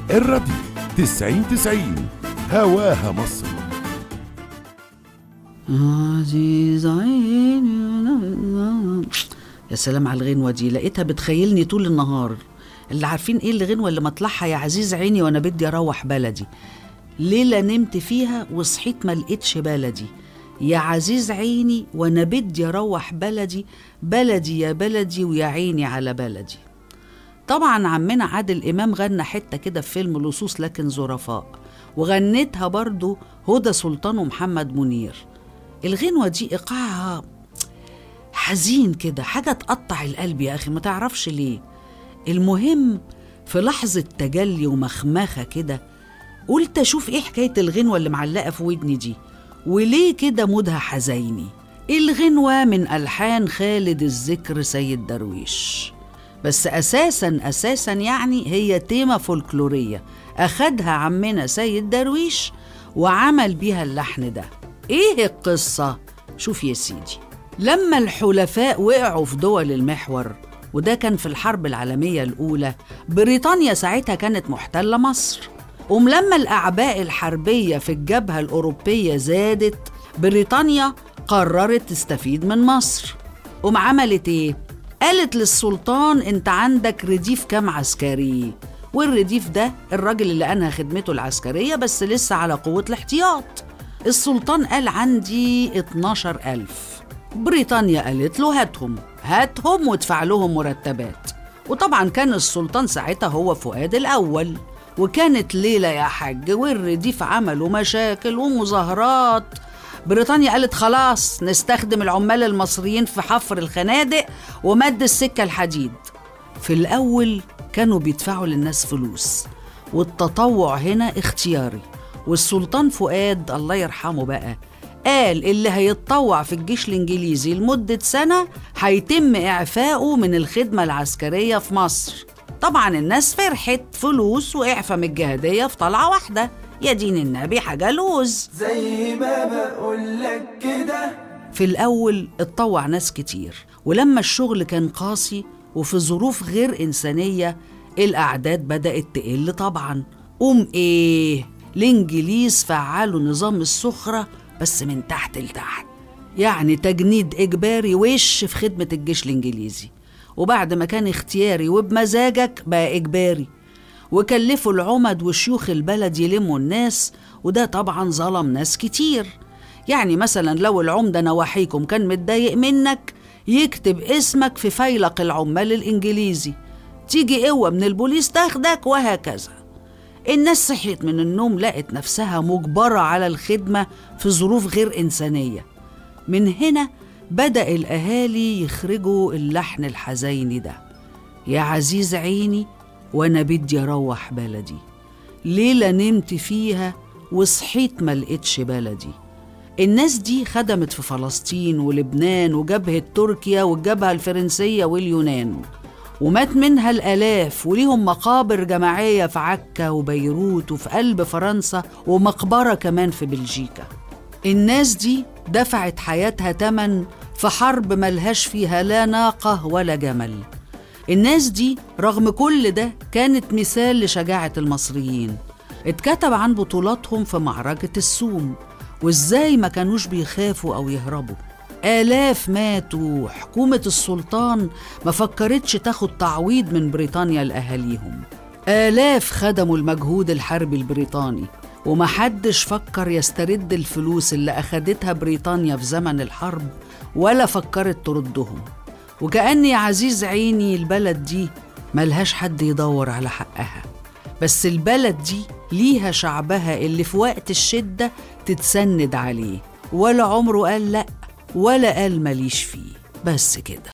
الراديو تسعين تسعين هواها مصر عزيز عيني يا سلام على الغنوة دي لقيتها بتخيلني طول النهار اللي عارفين ايه الغنوة اللي مطلعها يا عزيز عيني وانا بدي اروح بلدي ليلة نمت فيها وصحيت ما لقيتش بلدي يا عزيز عيني وانا بدي اروح بلدي بلدي يا بلدي ويا عيني على بلدي طبعا عمنا عادل امام غنى حته كده في فيلم لصوص لكن ظرفاء وغنتها برضو هدى سلطان ومحمد منير الغنوه دي ايقاعها حزين كده حاجه تقطع القلب يا اخي ما تعرفش ليه المهم في لحظه تجلي ومخمخه كده قلت اشوف ايه حكايه الغنوه اللي معلقه في ودني دي وليه كده مودها حزيني الغنوه من الحان خالد الذكر سيد درويش بس اساسا اساسا يعني هي تيمه فولكلوريه اخدها عمنا سيد درويش وعمل بيها اللحن ده ايه القصه شوف يا سيدي لما الحلفاء وقعوا في دول المحور وده كان في الحرب العالميه الاولى بريطانيا ساعتها كانت محتله مصر قوم لما الاعباء الحربيه في الجبهه الاوروبيه زادت بريطانيا قررت تستفيد من مصر قوم عملت ايه قالت للسلطان انت عندك رديف كام عسكري والرديف ده الراجل اللي انهى خدمته العسكرية بس لسه على قوة الاحتياط السلطان قال عندي 12 ألف بريطانيا قالت له هاتهم هاتهم وادفع لهم مرتبات وطبعا كان السلطان ساعتها هو فؤاد الأول وكانت ليلة يا حاج والرديف عملوا مشاكل ومظاهرات بريطانيا قالت خلاص نستخدم العمال المصريين في حفر الخنادق ومد السكة الحديد في الأول كانوا بيدفعوا للناس فلوس والتطوع هنا اختياري والسلطان فؤاد الله يرحمه بقى قال اللي هيتطوع في الجيش الإنجليزي لمدة سنة هيتم إعفائه من الخدمة العسكرية في مصر طبعا الناس فرحت فلوس وإعفاء من الجهادية في طلعة واحدة يا دين النبي حاجة لوز زي ما بقولك كده في الأول اتطوع ناس كتير ولما الشغل كان قاسي وفي ظروف غير إنسانية الأعداد بدأت تقل طبعا قوم إيه الإنجليز فعلوا نظام السخرة بس من تحت لتحت يعني تجنيد إجباري وش في خدمة الجيش الإنجليزي وبعد ما كان اختياري وبمزاجك بقى إجباري وكلفوا العمد وشيوخ البلد يلموا الناس وده طبعا ظلم ناس كتير يعني مثلا لو العمدة نواحيكم كان متضايق منك يكتب اسمك في فيلق العمال الإنجليزي تيجي قوة من البوليس تاخدك وهكذا الناس صحيت من النوم لقت نفسها مجبرة على الخدمة في ظروف غير إنسانية من هنا بدأ الأهالي يخرجوا اللحن الحزيني ده يا عزيز عيني وأنا بدي أروح بلدي ليلة نمت فيها وصحيت ما لقيتش بلدي الناس دي خدمت في فلسطين ولبنان وجبهة تركيا والجبهة الفرنسية واليونان ومات منها الآلاف وليهم مقابر جماعية في عكا وبيروت وفي قلب فرنسا ومقبرة كمان في بلجيكا الناس دي دفعت حياتها تمن في حرب ملهاش فيها لا ناقة ولا جمل الناس دي رغم كل ده كانت مثال لشجاعة المصريين اتكتب عن بطولاتهم في معركة السوم وازاي ما كانوش بيخافوا أو يهربوا آلاف ماتوا حكومة السلطان ما فكرتش تاخد تعويض من بريطانيا لأهاليهم آلاف خدموا المجهود الحربي البريطاني ومحدش فكر يسترد الفلوس اللي أخدتها بريطانيا في زمن الحرب ولا فكرت تردهم وكأن يا عزيز عيني البلد دي ملهاش حد يدور على حقها بس البلد دي ليها شعبها اللي في وقت الشدة تتسند عليه ولا عمره قال لأ ولا قال ماليش فيه بس كده